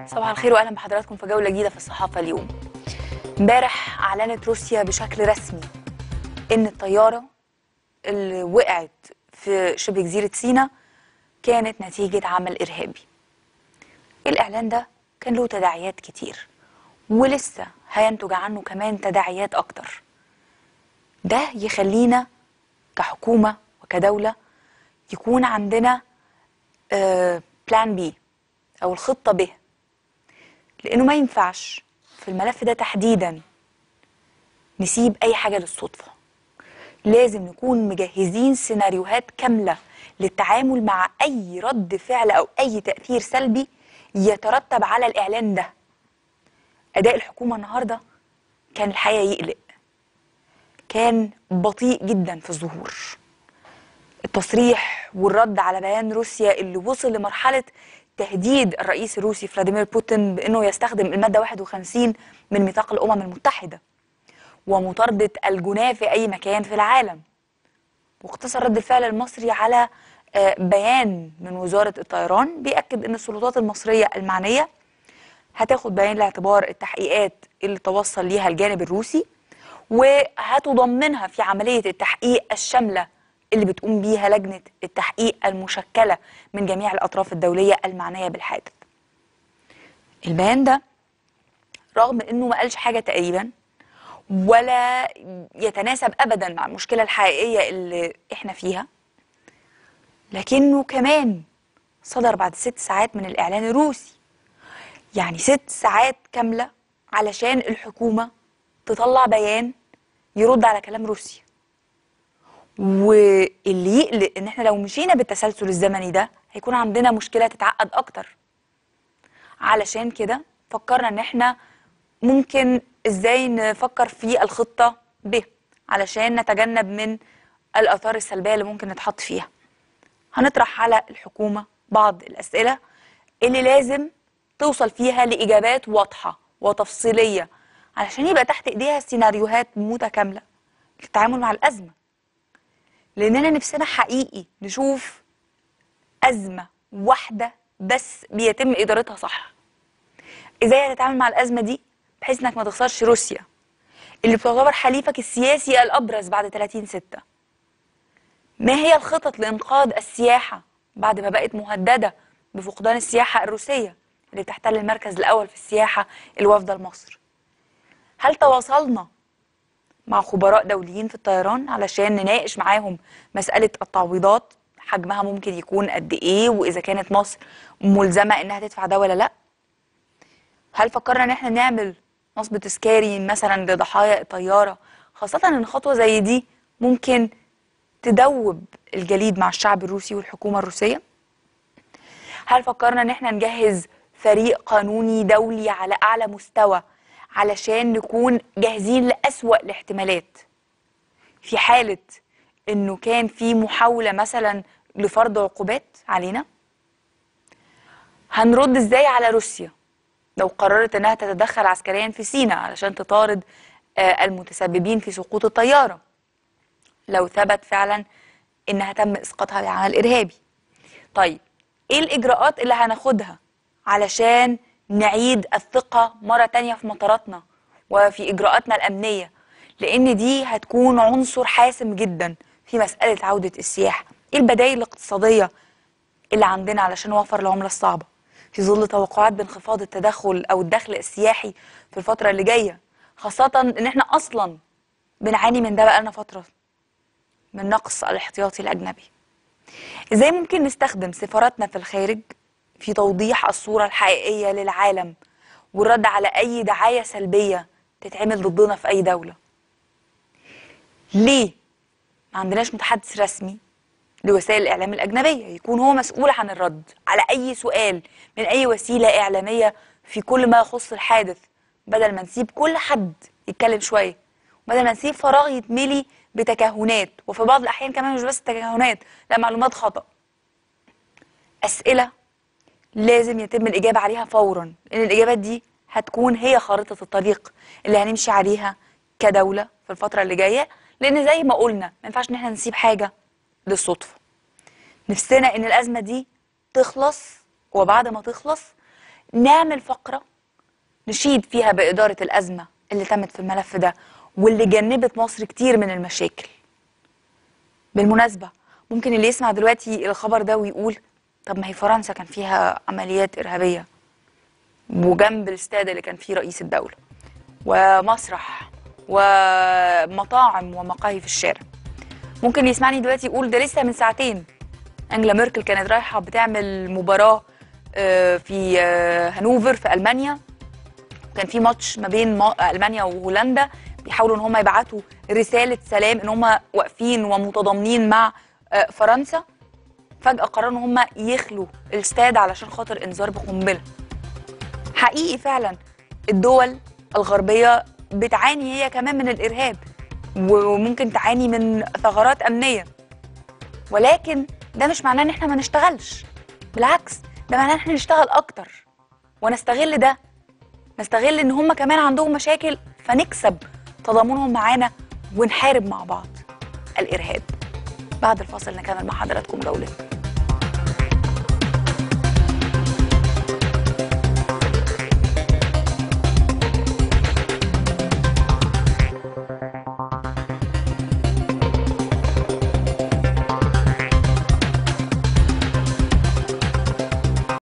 صباح الخير واهلا بحضراتكم في جوله جديده في الصحافه اليوم. امبارح اعلنت روسيا بشكل رسمي ان الطياره اللي وقعت في شبه جزيره سيناء كانت نتيجه عمل ارهابي. الاعلان ده كان له تداعيات كتير ولسه هينتج عنه كمان تداعيات اكتر. ده يخلينا كحكومه وكدوله يكون عندنا بلان بي او الخطه ب لانه ما ينفعش في الملف ده تحديدا نسيب اي حاجه للصدفه لازم نكون مجهزين سيناريوهات كامله للتعامل مع اي رد فعل او اي تاثير سلبي يترتب على الاعلان ده اداء الحكومه النهارده كان الحقيقه يقلق كان بطيء جدا في الظهور التصريح والرد على بيان روسيا اللي وصل لمرحله تهديد الرئيس الروسي فلاديمير بوتين بانه يستخدم الماده 51 من ميثاق الامم المتحده ومطارده الجناه في اي مكان في العالم واقتصر رد الفعل المصري على بيان من وزاره الطيران بيأكد ان السلطات المصريه المعنيه هتاخد بعين الاعتبار التحقيقات اللي توصل ليها الجانب الروسي وهتضمنها في عمليه التحقيق الشامله اللي بتقوم بيها لجنة التحقيق المشكلة من جميع الأطراف الدولية المعنية بالحادث البيان ده رغم أنه ما قالش حاجة تقريبا ولا يتناسب أبدا مع المشكلة الحقيقية اللي إحنا فيها لكنه كمان صدر بعد ست ساعات من الإعلان الروسي يعني ست ساعات كاملة علشان الحكومة تطلع بيان يرد على كلام روسيا واللي يقلق ان احنا لو مشينا بالتسلسل الزمني ده هيكون عندنا مشكله تتعقد اكتر علشان كده فكرنا ان احنا ممكن ازاي نفكر في الخطه ب علشان نتجنب من الاثار السلبيه اللي ممكن نتحط فيها هنطرح على الحكومه بعض الاسئله اللي لازم توصل فيها لاجابات واضحه وتفصيليه علشان يبقى تحت ايديها سيناريوهات متكامله للتعامل مع الازمه لاننا نفسنا حقيقي نشوف ازمه واحده بس بيتم ادارتها صح ازاي هتتعامل مع الازمه دي بحيث انك ما تخسرش روسيا اللي بتعتبر حليفك السياسي الابرز بعد 30 6 ما هي الخطط لانقاذ السياحه بعد ما بقت مهدده بفقدان السياحه الروسيه اللي بتحتل المركز الاول في السياحه الوافده لمصر هل تواصلنا مع خبراء دوليين في الطيران علشان نناقش معاهم مسألة التعويضات حجمها ممكن يكون قد إيه وإذا كانت مصر ملزمة إنها تدفع ده ولا لأ هل فكرنا إن إحنا نعمل نصب تذكاري مثلا لضحايا الطيارة خاصة إن خطوة زي دي ممكن تدوب الجليد مع الشعب الروسي والحكومة الروسية هل فكرنا إن إحنا نجهز فريق قانوني دولي على أعلى مستوى علشان نكون جاهزين لأسوأ الاحتمالات في حالة انه كان في محاولة مثلا لفرض عقوبات علينا هنرد ازاي على روسيا لو قررت انها تتدخل عسكريا في سيناء علشان تطارد المتسببين في سقوط الطيارة لو ثبت فعلا انها تم اسقاطها بعمل ارهابي طيب ايه الاجراءات اللي هناخدها علشان نعيد الثقة مرة تانية في مطاراتنا وفي إجراءاتنا الأمنية لأن دي هتكون عنصر حاسم جدا في مسألة عودة السياحة إيه البدائل الاقتصادية اللي عندنا علشان نوفر العملة الصعبة في ظل توقعات بانخفاض التدخل أو الدخل السياحي في الفترة اللي جاية خاصة إن إحنا أصلا بنعاني من ده بقالنا فترة من نقص الاحتياطي الأجنبي إزاي ممكن نستخدم سفاراتنا في الخارج في توضيح الصورة الحقيقية للعالم والرد على أي دعاية سلبية تتعمل ضدنا في أي دولة ليه ما عندناش متحدث رسمي لوسائل الإعلام الأجنبية يكون هو مسؤول عن الرد على أي سؤال من أي وسيلة إعلامية في كل ما يخص الحادث بدل ما نسيب كل حد يتكلم شوية بدل ما نسيب فراغ يتملي بتكهنات وفي بعض الأحيان كمان مش بس تكهنات لا معلومات خطأ أسئلة لازم يتم الإجابة عليها فورا لأن الإجابات دي هتكون هي خارطة الطريق اللي هنمشي عليها كدولة في الفترة اللي جاية لأن زي ما قلنا ما ينفعش إن احنا نسيب حاجة للصدفة نفسنا إن الأزمة دي تخلص وبعد ما تخلص نعمل فقره نشيد فيها باداره الازمه اللي تمت في الملف ده واللي جنبت مصر كتير من المشاكل بالمناسبة ممكن اللي يسمع دلوقتي الخبر ده ويقول طب ما هي فرنسا كان فيها عمليات إرهابية وجنب الاستاد اللي كان فيه رئيس الدولة ومسرح ومطاعم ومقاهي في الشارع ممكن اللي يسمعني دلوقتي يقول ده لسه من ساعتين أنجلا ميركل كانت رايحة بتعمل مباراة آه، في آه، هانوفر في ألمانيا كان في ماتش ما بين ما- المانيا وهولندا بيحاولوا ان هم يبعتوا رساله سلام ان هم واقفين ومتضامنين مع آه، فرنسا فجاه قرروا ان هم يخلوا الاستاد علشان خاطر انذار بقنبله حقيقي فعلا الدول الغربيه بتعاني هي كمان من الارهاب وممكن تعاني من ثغرات امنيه ولكن ده مش معناه ان احنا ما نشتغلش بالعكس ده معناه ان احنا نشتغل اكتر ونستغل ده نستغل ان هم كمان عندهم مشاكل فنكسب تضامنهم معانا ونحارب مع بعض الارهاب بعد الفاصل نكمل مع حضراتكم جولتنا